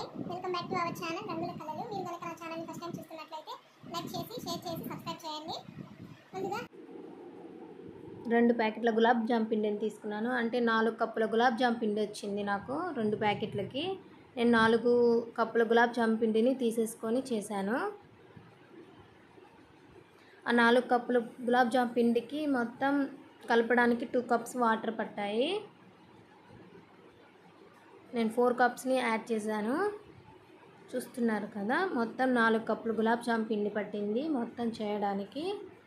welcome back to our channel రంగుల కళలు మీరు కనుక నా ఛానల్ని ఫస్ట్ టైం చూస్తున్నట్లయితే లైక్ చేసి షేర్ చేసి సబ్స్క్రైబ్ చేయండి ముందుగా రెండు ప్యాకెట్ల గులాబ్ జామ్ పిండిని తీసుకున్నాను అంటే నాలుగు కప్పుల గులాబ్ జామ్ పిండి వచ్చింది నాకు రెండు ప్యాకెట్లకి నేను నాలుగు కప్పుల గులాబ్ జామ్ పిండిని తీసేసుకొని చేశాను ఆ నాలుగు కప్పుల గులాబ్ జామ్ పిండికి మొత్తం కలపడానికి టూ కప్స్ వాటర్ పట్టాయి నేను ఫోర్ కప్స్ని యాడ్ చేశాను చూస్తున్నారు కదా మొత్తం నాలుగు కప్పులు గులాబ్ జామ్ పిండి పట్టింది మొత్తం చేయడానికి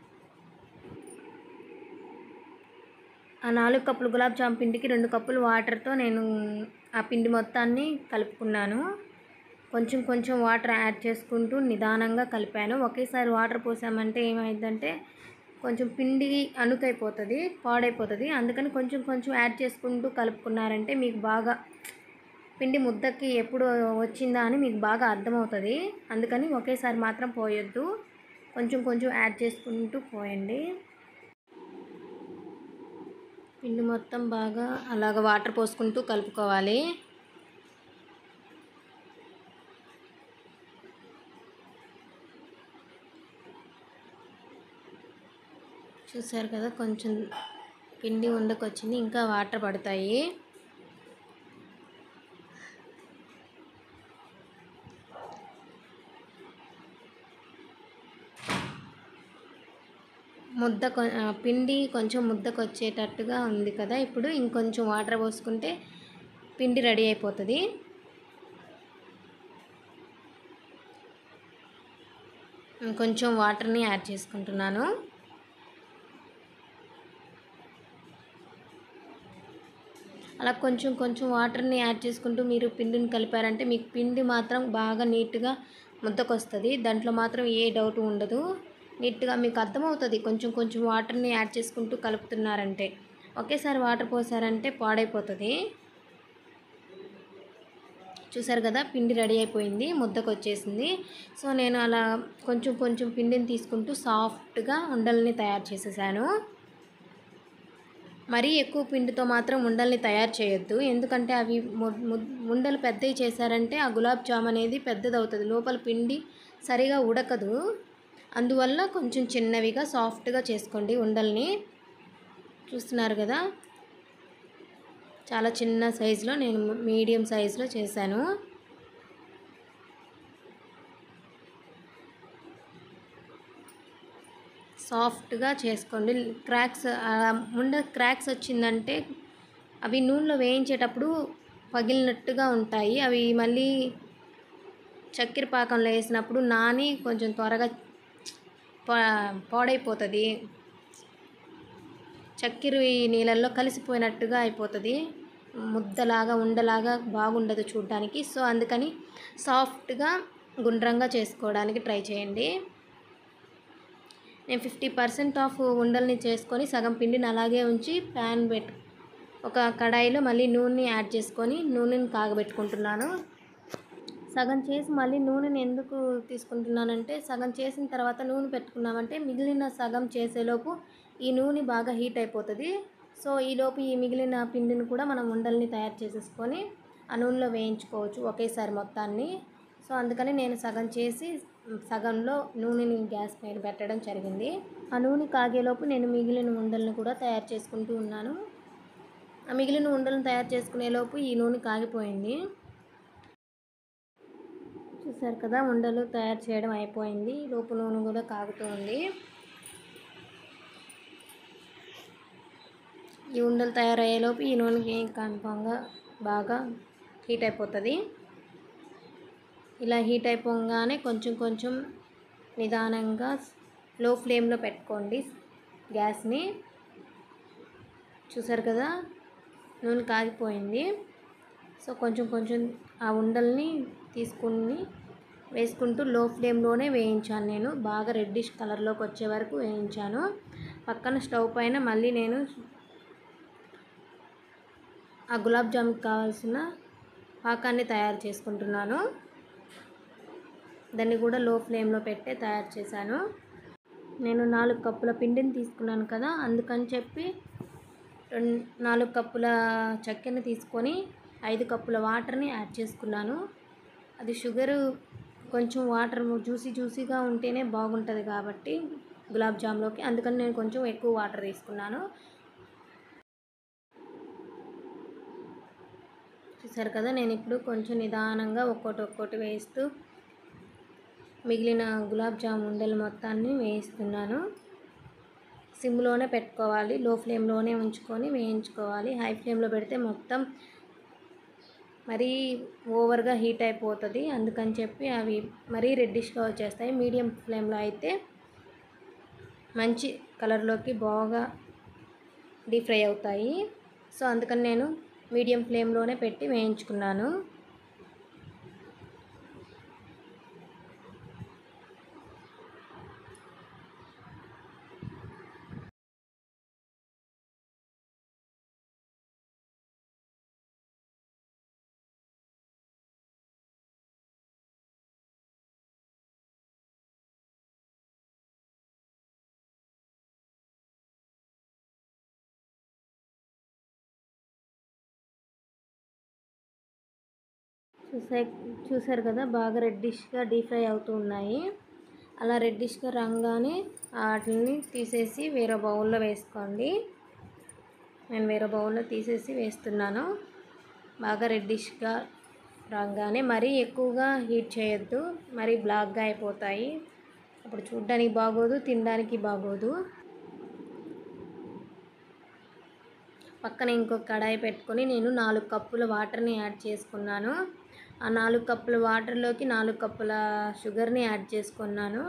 ఆ నాలుగు కప్పులు గులాబ్ జామ్ పిండికి రెండు కప్పులు వాటర్తో నేను ఆ పిండి మొత్తాన్ని కలుపుకున్నాను కొంచెం కొంచెం వాటర్ యాడ్ చేసుకుంటూ నిదానంగా కలిపాను ఒకేసారి వాటర్ పోసామంటే ఏమైందంటే కొంచెం పిండి అణుకైపోతుంది పాడైపోతుంది అందుకని కొంచెం కొంచెం యాడ్ చేసుకుంటూ కలుపుకున్నారంటే మీకు బాగా పిండి ముద్దకి ఎప్పుడు వచ్చిందా అని మీకు బాగా అర్థమవుతుంది అందుకని ఒకేసారి మాత్రం పోయొద్దు కొంచెం కొంచెం యాడ్ చేసుకుంటూ పోయండి పిండి మొత్తం బాగా అలాగ వాటర్ పోసుకుంటూ కలుపుకోవాలి చూసారు కదా కొంచెం పిండి ఉండకొచ్చింది ఇంకా వాటర్ పడతాయి ముద్ద కొ- ఆ, పిండి కొంచెం ముద్దకు వచ్చేటట్టుగా ఉంది కదా ఇప్పుడు ఇంకొంచెం వాటర్ పోసుకుంటే పిండి రెడీ అయిపోతుంది కొంచెం వాటర్ని యాడ్ చేసుకుంటున్నాను అలా కొంచెం కొంచెం వాటర్ని యాడ్ చేసుకుంటూ మీరు పిండిని కలిపారంటే మీకు పిండి మాత్రం బాగా నీట్గా ముద్దకు వస్తుంది దాంట్లో మాత్రం ఏ డౌట్ ఉండదు నీట్గా మీకు అర్థమవుతుంది కొంచెం కొంచెం వాటర్ని యాడ్ చేసుకుంటూ కలుపుతున్నారంటే ఒకేసారి వాటర్ పోసారంటే పాడైపోతుంది చూసారు కదా పిండి రెడీ అయిపోయింది ముద్దకు వచ్చేసింది సో నేను అలా కొంచెం కొంచెం పిండిని తీసుకుంటూ సాఫ్ట్గా ఉండల్ని తయారు చేసేసాను మరీ ఎక్కువ పిండితో మాత్రం ఉండల్ని తయారు చేయొద్దు ఎందుకంటే అవి ము- ము- ఉండలు పెద్దవి చేశారంటే ఆ గులాబ్ జామ్ అనేది పెద్దది అవుతుంది లోపల పిండి సరిగా ఉడకదు అందువల్ల కొంచెం చిన్నవిగా సాఫ్ట్గా చేసుకోండి ఉండల్ని చూస్తున్నారు కదా చాలా చిన్న సైజులో నేను మీడియం సైజులో చేశాను సాఫ్ట్గా చేసుకోండి క్రాక్స్ ఆ ముండ క్రాక్స్ వచ్చిందంటే అవి నూనెలో వేయించేటప్పుడు పగిలినట్టుగా ఉంటాయి అవి మళ్ళీ చక్కెర పాకంలో వేసినప్పుడు నాని కొంచెం త్వరగా పా- పాడైపోతుంది చక్కెర ఈ నీళ్ళల్లో కలిసిపోయినట్టుగా అయిపోతుంది ముద్దలాగా ఉండలాగా బాగుండదు చూడడానికి సో అందుకని సాఫ్ట్గా గుండ్రంగా చేసుకోవడానికి ట్రై చేయండి నేను ఫిఫ్టీ పర్సెంట్ ఆఫ్ ఉండల్ని చేసుకొని సగం పిండిని అలాగే ఉంచి ప్యాన్ పెట్టు ఒక కడాయిలో మళ్ళీ నూనెని యాడ్ చేసుకొని నూనెని కాగబెట్టుకుంటున్నాను సగం చేసి మళ్ళీ నూనెని ఎందుకు తీసుకుంటున్నానంటే సగం చేసిన తర్వాత నూనె పెట్టుకున్నామంటే మిగిలిన సగం చేసేలోపు ఈ నూనె బాగా హీట్ అయిపోతుంది సో ఈలోపు ఈ మిగిలిన పిండిని కూడా మనం ఉండల్ని తయారు చేసేసుకొని ఆ నూనెలో వేయించుకోవచ్చు ఒకేసారి మొత్తాన్ని సో అందుకని నేను సగం చేసి సగంలో నూనెని గ్యాస్ పైన పెట్టడం జరిగింది ఆ నూనె కాగేలోపు నేను మిగిలిన ఉండలను కూడా తయారు చేసుకుంటూ ఉన్నాను ఆ మిగిలిన ఉండలను తయారు చేసుకునేలోపు ఈ నూనె కాగిపోయింది చూసారు కదా ఉండలు తయారు చేయడం అయిపోయింది లోపు నూనె కూడా కాగుతూ ఉంది ఈ ఉండలు తయారయ్యేలోపు ఈ నూనెకి కన్ఫామ్గా బాగా హీట్ అయిపోతుంది ఇలా హీట్ అయిపోగానే కొంచెం కొంచెం నిదానంగా లో ఫ్లేమ్లో పెట్టుకోండి గ్యాస్ని చూసారు కదా నూనె కాగిపోయింది సో కొంచెం కొంచెం ఆ ఉండల్ని తీసుకుని వేసుకుంటూ లో ఫ్లేమ్లోనే వేయించాను నేను బాగా రెడ్డిష్ కలర్లోకి వచ్చే వరకు వేయించాను పక్కన స్టవ్ పైన మళ్ళీ నేను ఆ గులాబ్ జామ్కి కావాల్సిన పాకాన్ని తయారు చేసుకుంటున్నాను దాన్ని కూడా లో ఫ్లేమ్లో పెట్టే తయారు చేశాను నేను నాలుగు కప్పుల పిండిని తీసుకున్నాను కదా అందుకని చెప్పి రెండు నాలుగు కప్పుల చక్కెరని తీసుకొని ఐదు కప్పుల వాటర్ని యాడ్ చేసుకున్నాను అది షుగరు కొంచెం వాటర్ జ్యూసీ జ్యూసీగా ఉంటేనే బాగుంటుంది కాబట్టి గులాబ్ జామ్లోకి అందుకని నేను కొంచెం ఎక్కువ వాటర్ తీసుకున్నాను చూసారు కదా నేను ఇప్పుడు కొంచెం నిదానంగా ఒక్కోటి ఒక్కోటి వేస్తూ మిగిలిన గులాబ్ జామ్ ఉండలు మొత్తాన్ని వేయిస్తున్నాను సిమ్లోనే పెట్టుకోవాలి లో ఫ్లేమ్లోనే ఉంచుకొని వేయించుకోవాలి హై ఫ్లేమ్లో పెడితే మొత్తం మరీ ఓవర్గా హీట్ అయిపోతుంది అందుకని చెప్పి అవి మరీ రెడ్డిష్గా వచ్చేస్తాయి మీడియం ఫ్లేమ్లో అయితే మంచి కలర్లోకి బాగా డీప్ ఫ్రై అవుతాయి సో అందుకని నేను మీడియం ఫ్లేమ్లోనే పెట్టి వేయించుకున్నాను చూసా చూసారు కదా బాగా రెడ్డిష్గా డీప్ ఫ్రై అవుతూ ఉన్నాయి అలా రెడ్డిష్గా రంగానే వాటిని తీసేసి వేరే బౌల్లో వేసుకోండి నేను వేరే బౌల్లో తీసేసి వేస్తున్నాను బాగా రెడ్డిష్గా రాగానే మరీ ఎక్కువగా హీట్ చేయొద్దు మరీ బ్లాక్గా అయిపోతాయి అప్పుడు చూడ్డానికి బాగోదు తినడానికి బాగోదు పక్కన ఇంకొక కడాయి పెట్టుకొని నేను నాలుగు కప్పుల వాటర్ని యాడ్ చేసుకున్నాను ఆ నాలుగు కప్పుల వాటర్లోకి నాలుగు కప్పుల షుగర్ని యాడ్ చేసుకున్నాను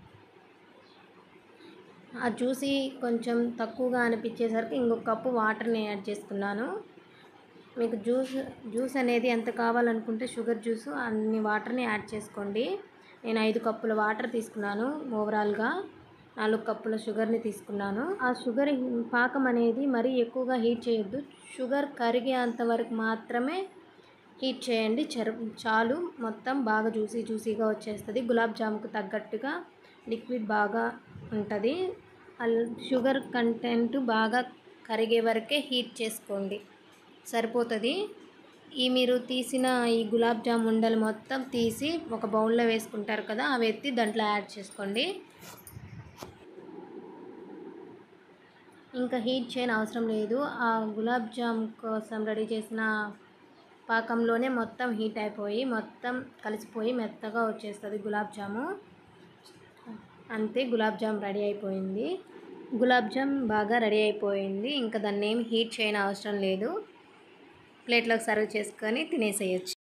ఆ జ్యూసీ కొంచెం తక్కువగా అనిపించేసరికి ఇంకొక కప్పు వాటర్ని యాడ్ చేసుకున్నాను మీకు జ్యూస్ జ్యూస్ అనేది ఎంత కావాలనుకుంటే షుగర్ జ్యూస్ అన్ని వాటర్ని యాడ్ చేసుకోండి నేను ఐదు కప్పుల వాటర్ తీసుకున్నాను ఓవరాల్గా నాలుగు కప్పుల షుగర్ని తీసుకున్నాను ఆ షుగర్ పాకం అనేది మరీ ఎక్కువగా హీట్ చేయొద్దు షుగర్ కరిగేంత వరకు మాత్రమే హీట్ చేయండి చరు చాలు మొత్తం బాగా జ్యూసీ జ్యూసీగా వచ్చేస్తుంది గులాబ్ జాముకు తగ్గట్టుగా లిక్విడ్ బాగా ఉంటుంది షుగర్ కంటెంట్ బాగా కరిగే వరకే హీట్ చేసుకోండి సరిపోతుంది ఈ మీరు తీసిన ఈ గులాబ్ జామ్ ఉండలు మొత్తం తీసి ఒక బౌల్లో వేసుకుంటారు కదా అవి ఎత్తి దాంట్లో యాడ్ చేసుకోండి ఇంకా హీట్ చేయని అవసరం లేదు ఆ గులాబ్ జామ్ కోసం రెడీ చేసిన పాకంలోనే మొత్తం హీట్ అయిపోయి మొత్తం కలిసిపోయి మెత్తగా వచ్చేస్తుంది గులాబ్ జాము అంతే గులాబ్ జామ్ రెడీ అయిపోయింది గులాబ్ జామ్ బాగా రెడీ అయిపోయింది ఇంకా దాన్ని ఏం హీట్ చేయని అవసరం లేదు ప్లేట్లోకి సర్వ్ చేసుకొని తినేసేయచ్చు